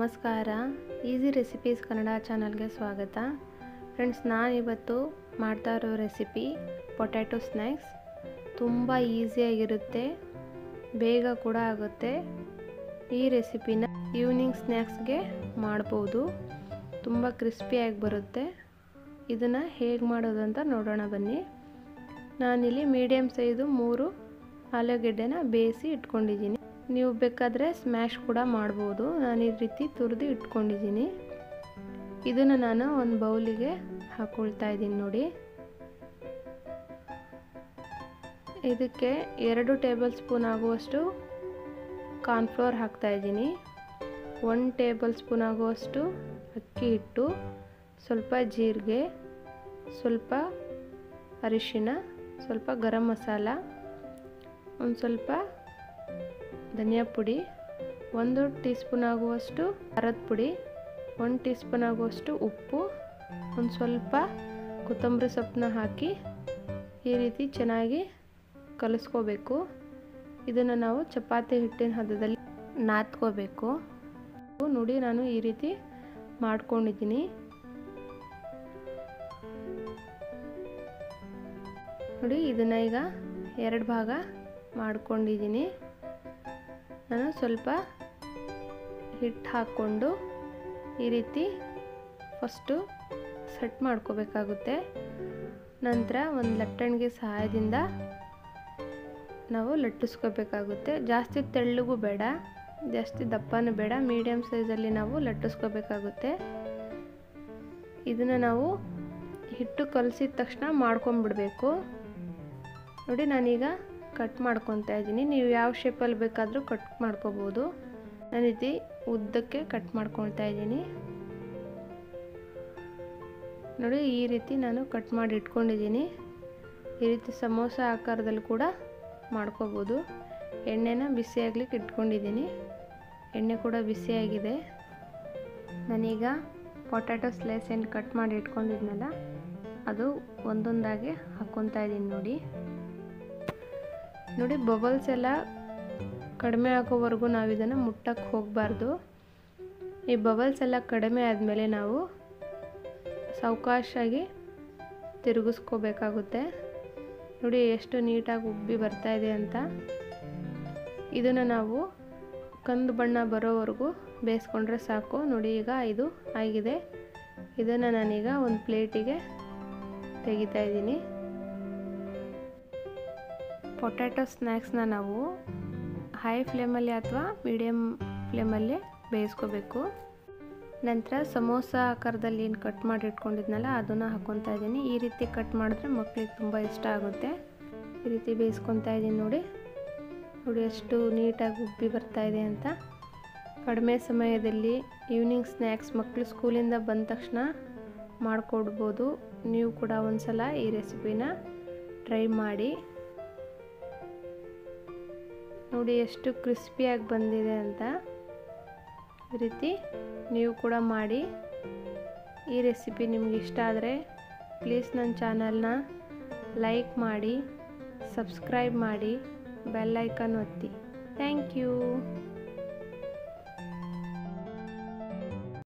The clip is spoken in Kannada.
ನಮಸ್ಕಾರ ಈಸಿ ರೆಸಿಪೀಸ್ ಕನ್ನಡ ಚಾನಲ್ಗೆ ಸ್ವಾಗತ ಫ್ರೆಂಡ್ಸ್ ನಾನಿವತ್ತು ಮಾಡ್ತಾ ಇರೋ ರೆಸಿಪಿ ಪೊಟ್ಯಾಟೊ ಸ್ನ್ಯಾಕ್ಸ್ ತುಂಬ ಈಸಿಯಾಗಿರುತ್ತೆ ಬೇಗ ಕೂಡ ಆಗುತ್ತೆ ಈ ರೆಸಿಪಿನ ಈವ್ನಿಂಗ್ ಸ್ನ್ಯಾಕ್ಸ್ಗೆ ಮಾಡ್ಬೋದು ತುಂಬ ಕ್ರಿಸ್ಪಿಯಾಗಿ ಬರುತ್ತೆ ಇದನ್ನು ಹೇಗೆ ಮಾಡೋದು ಅಂತ ನೋಡೋಣ ಬನ್ನಿ ನಾನಿಲ್ಲಿ ಮೀಡಿಯಮ್ ಸೈಜು ಮೂರು ಆಲೂಗೆಡ್ಡೆನ ಬೇಯಿಸಿ ಇಟ್ಕೊಂಡಿದ್ದೀನಿ ನೀವು ಬೇಕಾದರೆ ಸ್ಮ್ಯಾಶ್ ಕೂಡ ಮಾಡ್ಬೋದು ನಾನು ಈ ರೀತಿ ತುರಿದು ಇಟ್ಕೊಂಡಿದ್ದೀನಿ ಇದನ್ನು ನಾನು ಒಂದು ಬೌಲಿಗೆ ಹಾಕ್ಕೊಳ್ತಾ ಇದ್ದೀನಿ ನೋಡಿ ಇದಕ್ಕೆ ಎರಡು ಟೇಬಲ್ ಸ್ಪೂನ್ ಆಗುವಷ್ಟು ಕಾರ್ನ್ಫ್ಲೋರ್ ಹಾಕ್ತಾ ಇದ್ದೀನಿ ಒನ್ ಟೇಬಲ್ ಸ್ಪೂನ್ ಆಗುವಷ್ಟು ಅಕ್ಕಿ ಹಿಟ್ಟು ಸ್ವಲ್ಪ ಜೀರಿಗೆ ಸ್ವಲ್ಪ ಅರಿಶಿಣ ಸ್ವಲ್ಪ ಗರಂ ಮಸಾಲ ಒಂದು ಸ್ವಲ್ಪ ಧನಿಯಾ ಪುಡಿ ಒಂದು ಟೀ ಸ್ಪೂನ್ ಆಗುವಷ್ಟು ಖಾರದ ಪುಡಿ ಒಂದು ಟೀ ಸ್ಪೂನ್ ಆಗುವಷ್ಟು ಉಪ್ಪು ಒಂದು ಸ್ವಲ್ಪ ಕೊತ್ತಂಬರಿ ಸೊಪ್ಪನ್ನ ಹಾಕಿ ಈ ರೀತಿ ಚೆನ್ನಾಗಿ ಕಲಿಸ್ಕೋಬೇಕು ಇದನ್ನು ನಾವು ಚಪಾತಿ ಹಿಟ್ಟಿನ ಹದದಲ್ಲಿ ನಾದ್ಕೋಬೇಕು ನೋಡಿ ನಾನು ಈ ರೀತಿ ಮಾಡ್ಕೊಂಡಿದ್ದೀನಿ ನೋಡಿ ಇದನ್ನು ಈಗ ಎರಡು ಭಾಗ ಮಾಡ್ಕೊಂಡಿದ್ದೀನಿ ನಾನು ಸ್ವಲ್ಪ ಹಿಟ್ಟು ಹಾಕ್ಕೊಂಡು ಈ ರೀತಿ ಫಸ್ಟು ಸೆಟ್ ಮಾಡ್ಕೋಬೇಕಾಗುತ್ತೆ ನಂತರ ಒಂದು ಲಟ್ಟಣಿಗೆ ಸಹಾಯದಿಂದ ನಾವು ಲಟ್ಟಿಸ್ಕೋಬೇಕಾಗುತ್ತೆ ಜಾಸ್ತಿ ತೆಳ್ಳಗೂ ಬೇಡ ಜಾಸ್ತಿ ದಪ್ಪನೂ ಬೇಡ ಮೀಡಿಯಮ್ ಸೈಜಲ್ಲಿ ನಾವು ಲಟ್ಟಿಸ್ಕೋಬೇಕಾಗುತ್ತೆ ಇದನ್ನು ನಾವು ಹಿಟ್ಟು ಕಲಸಿದ ತಕ್ಷಣ ಮಾಡ್ಕೊಂಬಿಡ್ಬೇಕು ನೋಡಿ ನಾನೀಗ ಕಟ್ ಮಾಡ್ಕೊತಾ ಇದ್ದೀನಿ ನೀವು ಯಾವ ಶೇಪಲ್ಲಿ ಬೇಕಾದರೂ ಕಟ್ ಮಾಡ್ಕೋಬೋದು ನಾನು ರೀತಿ ಉದ್ದಕ್ಕೆ ಕಟ್ ಮಾಡ್ಕೊಳ್ತಾ ಇದ್ದೀನಿ ನೋಡಿ ಈ ರೀತಿ ನಾನು ಕಟ್ ಮಾಡಿ ಇಟ್ಕೊಂಡಿದ್ದೀನಿ ಈ ರೀತಿ ಸಮೋಸ ಆಕಾರದಲ್ಲಿ ಕೂಡ ಮಾಡ್ಕೋಬೋದು ಎಣ್ಣೆನ ಬಿಸಿಯಾಗ್ಲಿಕ್ಕೆ ಇಟ್ಕೊಂಡಿದ್ದೀನಿ ಎಣ್ಣೆ ಕೂಡ ಬಿಸಿಯಾಗಿದೆ ನಾನೀಗ ಪೊಟ್ಯಾಟೊ ಸ್ಲೈಸ್ ಏನು ಕಟ್ ಮಾಡಿ ಇಟ್ಕೊಂಡಿದ್ನಲ್ಲ ಅದು ಒಂದೊಂದಾಗಿ ಹಾಕ್ಕೊತಾ ಇದ್ದೀನಿ ನೋಡಿ ನೋಡಿ ಬಬಲ್ಸ್ ಎಲ್ಲ ಕಡಿಮೆ ಆಗೋವರೆಗೂ ನಾವು ಇದನ್ನು ಮುಟ್ಟಕ್ಕೆ ಹೋಗಬಾರ್ದು ಈ ಬಬಲ್ಸ್ ಎಲ್ಲ ಕಡಿಮೆ ಆದಮೇಲೆ ನಾವು ಸಾವಕಾಶಾಗಿ ತಿರುಗಿಸ್ಕೋಬೇಕಾಗುತ್ತೆ ನೋಡಿ ಎಷ್ಟು ನೀಟಾಗಿ ಉಬ್ಬಿ ಬರ್ತಾ ಇದೆ ಅಂತ ಇದನ್ನು ನಾವು ಕಂದು ಬಣ್ಣ ಬರೋವರೆಗೂ ಬೇಯಿಸ್ಕೊಂಡ್ರೆ ಸಾಕು ನೋಡಿ ಈಗ ಇದು ಆಗಿದೆ ಇದನ್ನು ನಾನೀಗ ಒಂದು ಪ್ಲೇಟಿಗೆ ತೆಗಿತಾ ಇದ್ದೀನಿ ಪೊಟ್ಯಾಟೊ ಸ್ನ್ಯಾಕ್ಸ್ನ ನಾವು ಹೈ ಫ್ಲೇಮಲ್ಲಿ ಅಥವಾ ಮೀಡಿಯಮ್ ಫ್ಲೇಮಲ್ಲಿ ಬೇಯಿಸ್ಕೋಬೇಕು ನಂತರ ಸಮೋಸ ಆಕಾರದಲ್ಲಿ ಏನು ಕಟ್ ಮಾಡಿ ಇಟ್ಕೊಂಡಿದ್ನಲ್ಲ ಅದನ್ನು ಹಾಕ್ಕೊತಾ ಇದ್ದೀನಿ ಈ ರೀತಿ ಕಟ್ ಮಾಡಿದ್ರೆ ಮಕ್ಳಿಗೆ ತುಂಬ ಇಷ್ಟ ಆಗುತ್ತೆ ಈ ರೀತಿ ಬೇಯಿಸ್ಕೊತಾ ಇದ್ದೀನಿ ನೋಡಿ ನೋಡಿ ಎಷ್ಟು ನೀಟಾಗಿ ಉಬ್ಬಿ ಬರ್ತಾ ಇದೆ ಅಂತ ಕಡಿಮೆ ಸಮಯದಲ್ಲಿ ಈವ್ನಿಂಗ್ ಸ್ನ್ಯಾಕ್ಸ್ ಮಕ್ಕಳು ಸ್ಕೂಲಿಂದ ಬಂದ ತಕ್ಷಣ ಮಾಡಿಕೊಡ್ಬೋದು ನೀವು ಕೂಡ ಒಂದು ಸಲ ಈ ರೆಸಿಪಿನ ಟ್ರೈ ಮಾಡಿ ನೋಡಿ ಎಷ್ಟು ಕ್ರಿಸ್ಪಿಯಾಗಿ ಬಂದಿದೆ ಅಂತ ಈ ರೀತಿ ನೀವು ಕೂಡ ಮಾಡಿ ಈ ರೆಸಿಪಿ ನಿಮ್ಗೆ ಇಷ್ಟ ಆದರೆ ಪ್ಲೀಸ್ ನನ್ನ ಚಾನಲ್ನ ಲೈಕ್ ಮಾಡಿ ಸಬ್ಸ್ಕ್ರೈಬ್ ಮಾಡಿ ಬೆಲ್ ಐಕನ್ ಒತ್ತಿ ಥ್ಯಾಂಕ್ ಯು